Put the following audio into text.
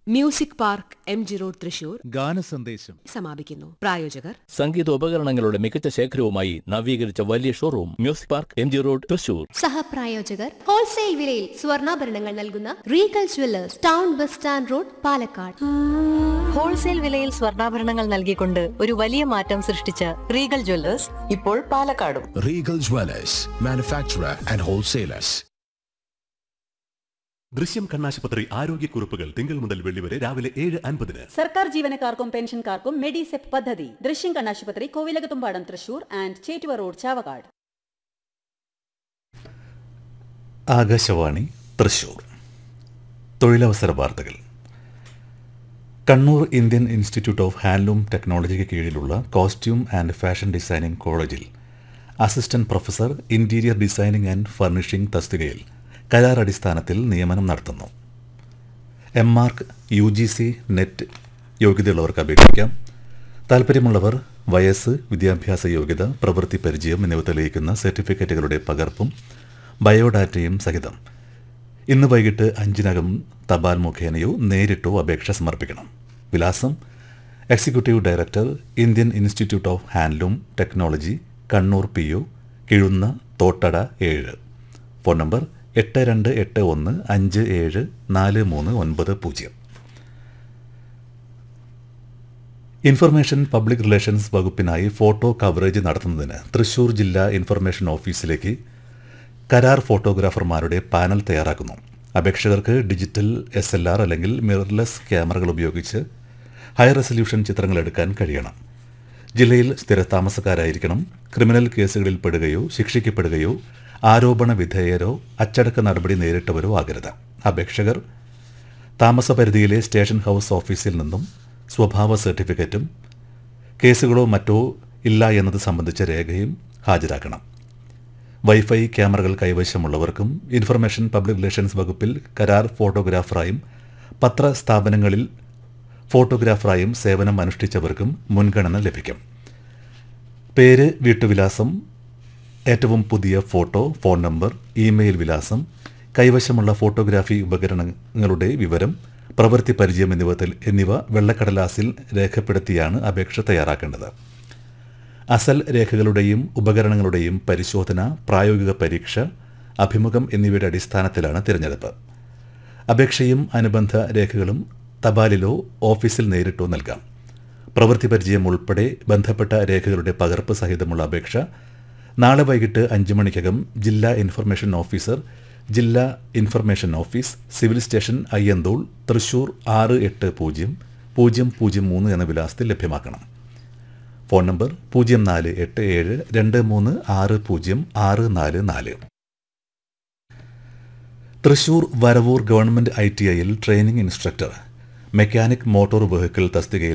Music Park M G road Thrissur ഗാനസന്ദേശം സമാപിക്കുന്നു പ്രായോജകർ സംഗീതോപകരണങ്ങളുടെ മികച്ച ശേഖരവുമായി നവീകരിച്ച വലിയ showroom Music Park M G road Thrissur സഹപ്രായോജകർ ഹോൾസെയിൽ വിലയിൽ സ്വർണ്ണാഭരണങ്ങൾ നൽകുന്ന Regal Jewellers town bus stand road Palakkad wholesale വിലയിൽ സ്വർണ്ണാഭരണങ്ങൾ നൽകിക്കൊണ്ട് ഒരു വലിയ മാറ്റം സൃഷ്ടിച്ച റീഗൽ ജ്വല്ലേഴ്സ് ഇപ്പോൾ പാലക്കാടും Regal Dwellers, manufacturer and wholesalers. ദൃശ്യം കണ്ണാശുപത്രി ആരോഗ്യക്കുറിപ്പുകൾ തിങ്കൾ മുതൽ വെള്ളി വരെ രാവിലെ ഏഴ് അൻപതിന് സർക്കാർ ജീവനക്കാർക്കും പെൻഷൻകാർക്കും മെഡിസെപ് പദ്ധതി ദൃശ്യം കണ്ണാശുപത്രി കോവിലകത്തുംപാടം തൃശൂർ ആൻഡ് ചേറ്റുവ റോഡ് ചാവക്കാട് ആകാശവാണി തൃശൂർ തൊഴിലവസര വാർത്തകൾ Kannur Indian Institute of Handloom ടെക്നോളജിക്ക് കീഴിലുള്ള കോസ്റ്റ്യൂം ആൻഡ് ഫാഷൻ ഡിസൈനിംഗ് കോളേജിൽ assistant professor interior designing and furnishing തസ്തികയിൽ കരാർ അടിസ്ഥാനത്തിൽ നിയമനം നടത്തുന്നു M mark U G C NET യോഗ്യതയുള്ളവർക്ക് അപേക്ഷിക്കാം താൽപ്പര്യമുള്ളവർ വയസ്സ് വിദ്യാഭ്യാസ യോഗ്യത പ്രവൃത്തി പരിചയം എന്നിവ തെളിയിക്കുന്ന സർട്ടിഫിക്കറ്റുകളുടെ പകർപ്പും ബയോഡാറ്റയും സഹിതം ഇന്ന് വൈകിട്ട് അഞ്ചിനകം തപാൽ മുഖേനയോ നേരിട്ടോ അപേക്ഷ സമർപ്പിക്കണം വിലാസം executive director Indian Institute of Handloom Technology Kannur P O Kizhunna Thottada ഏഴ് ഫോൺ നമ്പർ എട്ട് രണ്ട് എട്ട് ഒന്ന് അഞ്ച് ഏഴ് നാല് മൂന്ന് ഒൻപത് പൂജ്യം ഇൻഫർമേഷൻ പബ്ലിക് റിലേഷൻസ് വകുപ്പിനായി ഫോട്ടോ കവറേജ് നടത്തുന്നതിന് തൃശൂർ ജില്ലാ ഇൻഫർമേഷൻ ഓഫീസിലേക്ക് കരാർ ഫോട്ടോഗ്രാഫർമാരുടെ പാനൽ തയ്യാറാക്കുന്നു അപേക്ഷകർക്ക് ഡിജിറ്റൽ എസ് എൽ ആർ അല്ലെങ്കിൽ മിറർലെസ് ക്യാമറകൾ ഉപയോഗിച്ച് ഹൈ റെസൊല്യൂഷൻ ചിത്രങ്ങൾ എടുക്കാൻ കഴിയണം ജില്ലയിൽ സ്ഥിരതാമസക്കാരായിരിക്കണം ക്രിമിനൽ കേസുകളിൽ പെടുകയോ ശിക്ഷിക്കപ്പെടുകയോ ആരോപണ വിധേയരോ അച്ചടക്ക നടപടി നേരിട്ടവരോ ആകരുത് അപേക്ഷകർ താമസപരിധിയിലെ സ്റ്റേഷൻ ഹൗസ് ഓഫീസിൽ നിന്നും സ്വഭാവ സർട്ടിഫിക്കറ്റും കേസുകളോ മറ്റോ ഇല്ല എന്നത് സംബന്ധിച്ച രേഖയും ഹാജരാക്കണം വൈഫൈ ക്യാമറകൾ കൈവശമുള്ളവർക്കും ഇൻഫർമേഷൻ പബ്ലിക് റിലേഷൻസ് വകുപ്പിൽ കരാർ ഫോട്ടോഗ്രാഫറായും പത്രസ്ഥാപനങ്ങളിൽ ഫോട്ടോഗ്രാഫറായും സേവനം അനുഷ്ഠിച്ചവർക്കും മുൻഗണന ലഭിക്കും പേര് വീട്ടുവിലാസം ഏറ്റവും പുതിയ ഫോട്ടോ ഫോൺ നമ്പർ ഇമെയിൽ വിലാസം കൈവശമുള്ള ഫോട്ടോഗ്രാഫി ഉപകരണങ്ങളുടെ വിവരം പ്രവൃത്തി പരിചയം എന്നിവ തെളി- എന്നിവ വെള്ളക്കടലാസിൽ രേഖപ്പെടുത്തിയാണ് അപേക്ഷ തയ്യാറാക്കേണ്ടത് അസൽ രേഖകളുടെയും ഉപകരണങ്ങളുടെയും പരിശോധന പ്രായോഗിക പരീക്ഷ അഭിമുഖം എന്നിവയുടെ അടിസ്ഥാനത്തിലാണ് തിരഞ്ഞെടുപ്പ് അപേക്ഷയും അനുബന്ധ രേഖകളും തപാലിലോ ഓഫീസിൽ നേരിട്ടോ നൽകാം പ്രവൃത്തി പരിചയം ഉൾപ്പെടെ ബന്ധപ്പെട്ട രേഖകളുടെ പകർപ്പ് സഹിതമുള്ള അപേക്ഷ നാളെ വൈകിട്ട് അഞ്ച് മണിക്കകം ജില്ലാ ഇൻഫർമേഷൻ ഓഫീസർ ജില്ലാ information office civil station Ayyanthole Thrissur ആറ് എട്ട് പൂജ്യം പൂജ്യം പൂജ്യം മൂന്ന് എന്ന വിലാസത്തിൽ ലഭ്യമാക്കണം ഫോൺ നമ്പർ പൂജ്യം നാല് എട്ട് ഏഴ് രണ്ട് മൂന്ന് ആറ് പൂജ്യം ആറ് നാല് നാല് Thrissur Varavoor government I T ഐയിൽ training instructor mechanic motor vehicle തസ്തികയിൽ